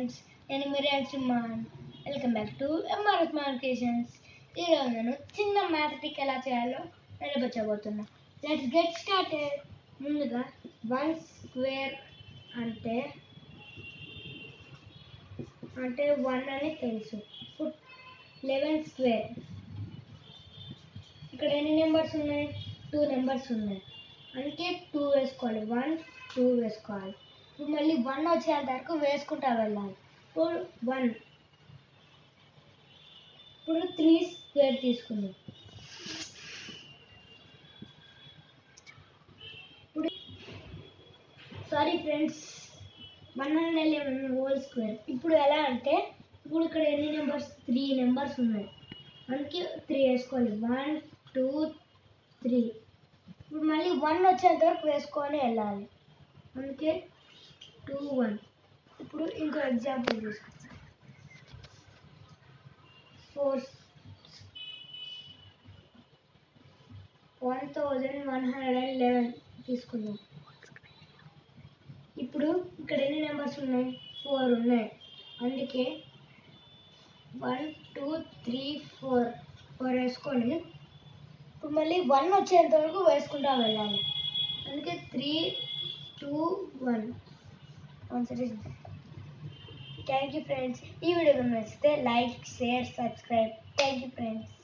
friends నేను మిరియాన్ సింహాన్ వెల్కమ్ బ్యాక్ టు ఎంఆర్ఎస్ మార్కేషన్స్ ఈరోజు నేను చిన్న మ్యాథమెటిక్ ఎలా చేయాలో నిలబెచ్చబోతున్నా లెట్స్ గెట్ స్టార్టెడ్ ముందుగా వన్ స్క్వేర్ అంటే అంటే వన్ అని తెలుసు ఇప్పుడు లెవెన్ స్క్వేర్ ఇక్కడ ఎన్ని నెంబర్స్ ఉన్నాయి టూ నెంబర్స్ ఉన్నాయి అందుకే టూ వేసుకోవాలి వన్ టూ వేసుకోవాలి ఇప్పుడు మళ్ళీ వన్ వచ్చేంత వరకు వేసుకుంటా వెళ్ళాలి ఇప్పుడు వన్ ఇప్పుడు త్రీ స్క్వేర్ తీసుకుందాం ఇప్పుడు sorry friends one hundred eleven whole square ఇప్పుడు ఎలా అంటే ఇప్పుడు ఇక్కడ ఎన్ని నెంబర్స్ త్రీ నెంబర్స్ ఉన్నాయి అందుకే త్రీ వేసుకోవాలి వన్ టూ త్రీ ఇప్పుడు మళ్ళీ వన్ వచ్చేంత వరకు వేసుకొని వెళ్ళాలి అందుకే టూ వన్ ఇప్పుడు ఇంకో ఎగ్జాంపుల్ తీసుకుంటాం four one thousand one hundred and eleven తీసుకుందాం ఇప్పుడు ఇక్కడ ఎన్ని నెంబర్స్ ఉన్నాయి ఫోర్ ఉన్నాయి అందుకే one two three four four వేసుకొని ఇప్పుడు మళ్ళీ వన్ వచ్చేంత వరకు వేసుకుంటా వెళ్ళాలి అందుకే three two one answer is thank you friends ఈ వీడియో నచ్చితే like share subscribe thank you friends